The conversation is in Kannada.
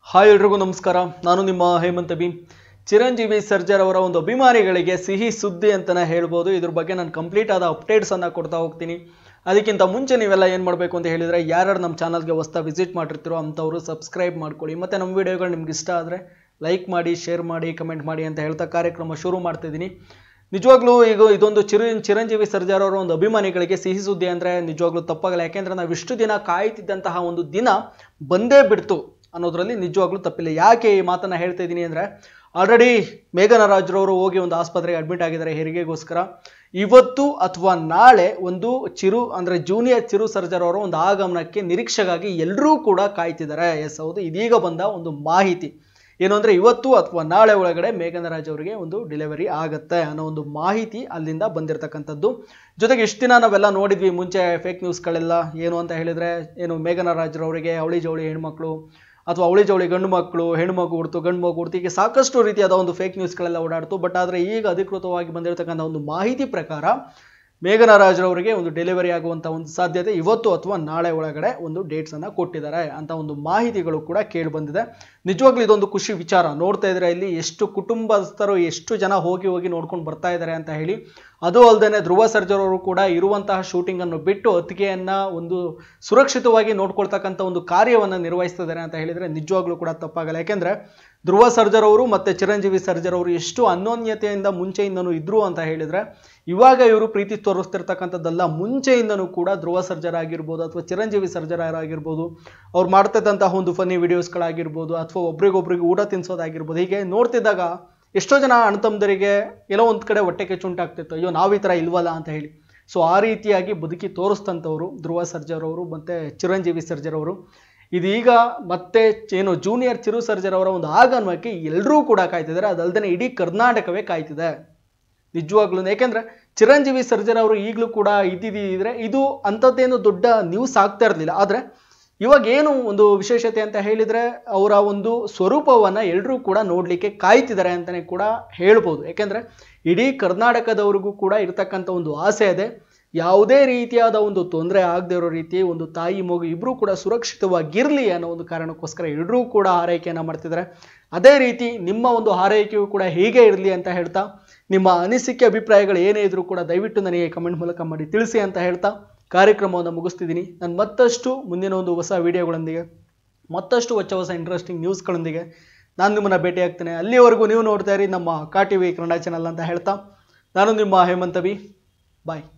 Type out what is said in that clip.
ಹಾಯ್ ಎಲ್ರಿಗೂ ನಮಸ್ಕಾರ ನಾನು ನಿಮ್ಮ ಹೇಮಂತ್ ಬಿ ಚಿರಂಜೀವಿ ಸರ್ಜರ್ ಅವರ ಒಂದು ಅಭಿಮಾನಿಗಳಿಗೆ ಸಿಹಿ ಸುದ್ದಿ ಅಂತಲೇ ಹೇಳ್ಬೋದು ಇದ್ರ ಬಗ್ಗೆ ನಾನು ಕಂಪ್ಲೀಟ್ ಆದ ಅಪ್ಡೇಟ್ಸನ್ನು ಕೊಡ್ತಾ ಹೋಗ್ತೀನಿ ಅದಕ್ಕಿಂತ ಮುಂಚೆ ನೀವೆಲ್ಲ ಏನು ಮಾಡಬೇಕು ಅಂತ ಹೇಳಿದರೆ ಯಾರ್ಯಾರು ನಮ್ಮ ಚಾನಲ್ಗೆ ಹೊಸ್ತಾ ವಿಸಿಟ್ ಮಾಡಿರ್ತೀರೋ ಅಂಥವ್ರು ಸಬ್ಸ್ಕ್ರೈಬ್ ಮಾಡ್ಕೊಳ್ಳಿ ಮತ್ತು ನಮ್ಮ ವಿಡಿಯೋಗಳು ನಿಮ್ಗೆ ಇಷ್ಟ ಆದರೆ ಲೈಕ್ ಮಾಡಿ ಶೇರ್ ಮಾಡಿ ಕಮೆಂಟ್ ಮಾಡಿ ಅಂತ ಹೇಳ್ತಾ ಕಾರ್ಯಕ್ರಮ ಶುರು ಮಾಡ್ತಿದ್ದೀನಿ ನಿಜವಾಗ್ಲೂ ಈಗ ಇದೊಂದು ಚಿರ ಚಿರಂಜೀವಿ ಸರ್ಜಾರ್ ಅವರ ಒಂದು ಅಭಿಮಾನಿಗಳಿಗೆ ಸಿಹಿ ಸುದ್ದಿ ಅಂದರೆ ನಿಜವಾಗ್ಲೂ ತಪ್ಪಾಗಲ್ಲ ಯಾಕೆಂದರೆ ನಾವು ಇಷ್ಟು ದಿನ ಕಾಯ್ತಿದ್ದಂತಹ ಒಂದು ದಿನ ಬಂದೇ ಬಿಡ್ತು ಅನ್ನೋದ್ರಲ್ಲಿ ನಿಜವಾಗ್ಲೂ ತಪ್ಪಿಲ್ಲ ಯಾಕೆ ಈ ಮಾತನ್ನ ಹೇಳ್ತಾ ಇದ್ದೀನಿ ಅಂದರೆ ಆಲ್ರೆಡಿ ಮೇಘನ ರಾಜ್ರವರು ಹೋಗಿ ಒಂದು ಆಸ್ಪತ್ರೆಗೆ ಅಡ್ಮಿಟ್ ಆಗಿದ್ದಾರೆ ಹೆರಿಗೆಗೋಸ್ಕರ ಇವತ್ತು ಅಥವಾ ನಾಳೆ ಒಂದು ಚಿರು ಅಂದರೆ ಜೂನಿಯರ್ ಚಿರು ಸರ್ಜರ್ ಅವರ ಒಂದು ಆಗಮನಕ್ಕೆ ನಿರೀಕ್ಷೆಗಾಗಿ ಎಲ್ಲರೂ ಕೂಡ ಕಾಯ್ತಿದ್ದಾರೆ ಎಸ್ ಹೌದು ಇದೀಗ ಬಂದ ಒಂದು ಮಾಹಿತಿ ಏನು ಅಂದರೆ ಇವತ್ತು ಅಥವಾ ನಾಳೆ ಒಳಗಡೆ ಮೇಘನ ರಾಜ್ ಅವರಿಗೆ ಒಂದು ಡೆಲಿವರಿ ಆಗತ್ತೆ ಅನ್ನೋ ಒಂದು ಮಾಹಿತಿ ಅಲ್ಲಿಂದ ಬಂದಿರತಕ್ಕಂಥದ್ದು ಜೊತೆಗೆ ಇಷ್ಟು ದಿನ ನಾವೆಲ್ಲ ನೋಡಿದ್ವಿ ಮುಂಚೆ ಫೇಕ್ ನ್ಯೂಸ್ಗಳೆಲ್ಲ ಏನು ಅಂತ ಹೇಳಿದರೆ ಏನು ಮೇಘನ ರಾಜ್ರವರಿಗೆ ಅವಳಿ ಜವಳಿ ಹೆಣ್ಮಕ್ಳು ಅಥವಾ ಅವಳಿ ಜವಳಿ ಗಂಡು ಮಕ್ಕಳು ಹೆಣ್ಮಗು ಹುಡ್ತು ಗಂಡು ಮಗು ಹುಡ್ತು ಹೀಗೆ ಸಾಕಷ್ಟು ರೀತಿಯಾದ ಒಂದು ಫೇಕ್ ನ್ಯೂಸ್ಗಳೆಲ್ಲ ಓಡಾಡ್ತು ಬಟ್ ಆದರೆ ಈಗ ಅಧಿಕೃತವಾಗಿ ಬಂದಿರತಕ್ಕಂಥ ಒಂದು ಮಾಹಿತಿ ಪ್ರಕಾರ ಮೇಘನ ರಾಜ್ರವರಿಗೆ ಒಂದು ಡೆಲಿವರಿ ಆಗುವಂಥ ಒಂದು ಸಾಧ್ಯತೆ ಇವತ್ತು ಅಥವಾ ನಾಳೆ ಒಳಗಡೆ ಒಂದು ಡೇಟ್ಸನ್ನು ಕೊಟ್ಟಿದ್ದಾರೆ ಅಂತ ಒಂದು ಮಾಹಿತಿಗಳು ಕೂಡ ಕೇಳಿ ಬಂದಿದೆ ನಿಜವಾಗ್ಲೂ ಇದೊಂದು ಖುಷಿ ವಿಚಾರ ನೋಡ್ತಾ ಇದ್ರೆ ಇಲ್ಲಿ ಎಷ್ಟು ಕುಟುಂಬಸ್ಥರು ಎಷ್ಟು ಜನ ಹೋಗಿ ಹೋಗಿ ನೋಡ್ಕೊಂಡು ಬರ್ತಾ ಇದ್ದಾರೆ ಅಂತ ಹೇಳಿ ಅದು ಅಲ್ಲದೆ ಧ್ರುವ ಸರ್ಜರ್ ಅವರು ಕೂಡ ಇರುವಂತಹ ಶೂಟಿಂಗ್ ಅನ್ನು ಬಿಟ್ಟು ಅತ್ತಿಗೆಯನ್ನ ಒಂದು ಸುರಕ್ಷಿತವಾಗಿ ನೋಡ್ಕೊಳ್ತಕ್ಕಂಥ ಒಂದು ಕಾರ್ಯವನ್ನು ನಿರ್ವಹಿಸ್ತಿದ್ದಾರೆ ಅಂತ ಹೇಳಿದ್ರೆ ನಿಜವಾಗ್ಲೂ ಕೂಡ ತಪ್ಪಾಗಲ್ಲ ಯಾಕೆಂದ್ರೆ ಧ್ರುವ ಸರ್ಜರ್ ಅವರು ಮತ್ತೆ ಚಿರಂಜೀವಿ ಸರ್ಜರ್ ಅವರು ಎಷ್ಟು ಅನ್ಯೋನ್ಯತೆಯಿಂದ ಮುಂಚೆಯಿಂದನೂ ಇದ್ರು ಅಂತ ಹೇಳಿದ್ರೆ ಇವಾಗ ಇವರು ಪ್ರೀತಿ ತೋರಿಸ್ತಿರ್ತಕ್ಕಂಥದ್ದಲ್ಲ ಮುಂಚೆಯಿಂದನೂ ಕೂಡ ಧ್ರುವ ಸರ್ಜರ್ ಆಗಿರ್ಬೋದು ಅಥವಾ ಚಿರಂಜೀವಿ ಸರ್ಜರ್ ಆಗಿರ್ಬೋದು ಅವ್ರು ಮಾಡ್ತಿದ್ದಂತಹ ಒಂದು ಫನ್ನಿ ವಿಡಿಯೋಸ್ಗಳಾಗಿರ್ಬೋದು ಅಥವಾ ಒಬ್ರಿಗೊಬ್ರಿಗೆ ಊಟ ತಿನ್ಸೋದಾಗಿರ್ಬೋದು ಹೀಗೆ ನೋಡ್ತಿದ್ದಾಗ ಎಷ್ಟೋ ಜನ ಅಣ್ತಮ್ಮದರಿಗೆ ಎಲ್ಲೋ ಒಂದು ಕಡೆ ಹೊಟ್ಟೆ ಕೆಚ್ಚುಂಟಾಗ್ತಿತ್ತು ಅಯ್ಯೋ ನಾವು ಈ ಥರ ಇಲ್ವಲ್ಲ ಅಂತ ಹೇಳಿ ಸೊ ಆ ರೀತಿಯಾಗಿ ಬದುಕಿ ತೋರಿಸ್ತಂಥವ್ರು ಧ್ರುವ ಸರ್ಜರ್ ಅವರು ಮತ್ತು ಚಿರಂಜೀವಿ ಸರ್ಜರ್ ಅವರು ಇದೀಗ ಮತ್ತೆ ಏನು ಜೂನಿಯರ್ ಚಿರು ಸರ್ಜರ್ ಅವರ ಒಂದು ಆಗಮನಕ್ಕೆ ಎಲ್ಲರೂ ಕೂಡ ಕಾಯ್ತಿದ್ದಾರೆ ಅದಲ್ಲದೆ ಇಡೀ ಕರ್ನಾಟಕವೇ ಕಾಯ್ತಿದೆ ನಿಜವಾಗ್ಲೂ ಯಾಕೆಂದ್ರೆ ಚಿರಂಜೀವಿ ಸರ್ಜರ್ ಅವರು ಈಗಲೂ ಕೂಡ ಇದ್ದಿದ್ದಿದ್ರೆ ಇದು ಅಂಥದ್ದೇನು ದೊಡ್ಡ ನ್ಯೂಸ್ ಆಗ್ತಾ ಇರಲಿಲ್ಲ ಆದರೆ ಇವಾಗ ಏನು ಒಂದು ವಿಶೇಷತೆ ಅಂತ ಹೇಳಿದರೆ ಅವರ ಒಂದು ಸ್ವರೂಪವನ್ನು ಎಲ್ಲರೂ ಕೂಡ ನೋಡಲಿಕ್ಕೆ ಕಾಯ್ತಿದ್ದಾರೆ ಅಂತಲೇ ಕೂಡ ಹೇಳ್ಬೋದು ಯಾಕೆಂದರೆ ಇಡೀ ಕರ್ನಾಟಕದವ್ರಿಗೂ ಕೂಡ ಇರತಕ್ಕಂಥ ಒಂದು ಆಸೆ ಇದೆ ಯಾವುದೇ ರೀತಿಯಾದ ಒಂದು ತೊಂದರೆ ಆಗದೆ ಇರೋ ರೀತಿ ಒಂದು ತಾಯಿ ಮಗು ಇಬ್ಬರೂ ಕೂಡ ಸುರಕ್ಷಿತವಾಗಿರಲಿ ಅನ್ನೋ ಒಂದು ಕಾರಣಕ್ಕೋಸ್ಕರ ಎಲ್ಲರೂ ಕೂಡ ಆರೈಕೆಯನ್ನು ಮಾಡ್ತಿದ್ದಾರೆ ಅದೇ ರೀತಿ ನಿಮ್ಮ ಒಂದು ಆರೈಕೆಯು ಕೂಡ ಹೀಗೆ ಇರಲಿ ಅಂತ ಹೇಳ್ತಾ ನಿಮ್ಮ ಅನಿಸಿಕೆ ಅಭಿಪ್ರಾಯಗಳು ಏನೇ ಇದ್ರೂ ಕೂಡ ದಯವಿಟ್ಟು ನನಗೆ ಕಮೆಂಟ್ ಮೂಲಕ ಮಾಡಿ ತಿಳಿಸಿ ಅಂತ ಹೇಳ್ತಾ ಕಾರ್ಯಕ್ರಮವನ್ನು ಮುಗಿಸ್ತಿದ್ದೀನಿ ನಾನು ಮತ್ತಷ್ಟು ಮುಂದಿನ ಒಂದು ಹೊಸ ವಿಡಿಯೋಗಳೊಂದಿಗೆ ಮತ್ತಷ್ಟು ಹೊಸ ಹೊಸ ಇಂಟ್ರೆಸ್ಟಿಂಗ್ ನ್ಯೂಸ್ಗಳೊಂದಿಗೆ ನಾನು ನಿಮ್ಮನ್ನು ಭೇಟಿ ಆಗ್ತೇನೆ ಅಲ್ಲಿವರೆಗೂ ನೀವು ನೋಡ್ತಾ ಇರಿ ನಮ್ಮ ಕಾ ಟಿ ವಿ ಕನ್ನಡ ಚಾನಲ್ ಅಂತ ಹೇಳ್ತಾ ನಾನು ನಿಮ್ಮ ಹೇಮಂತ ಬಿ ಬಾಯ್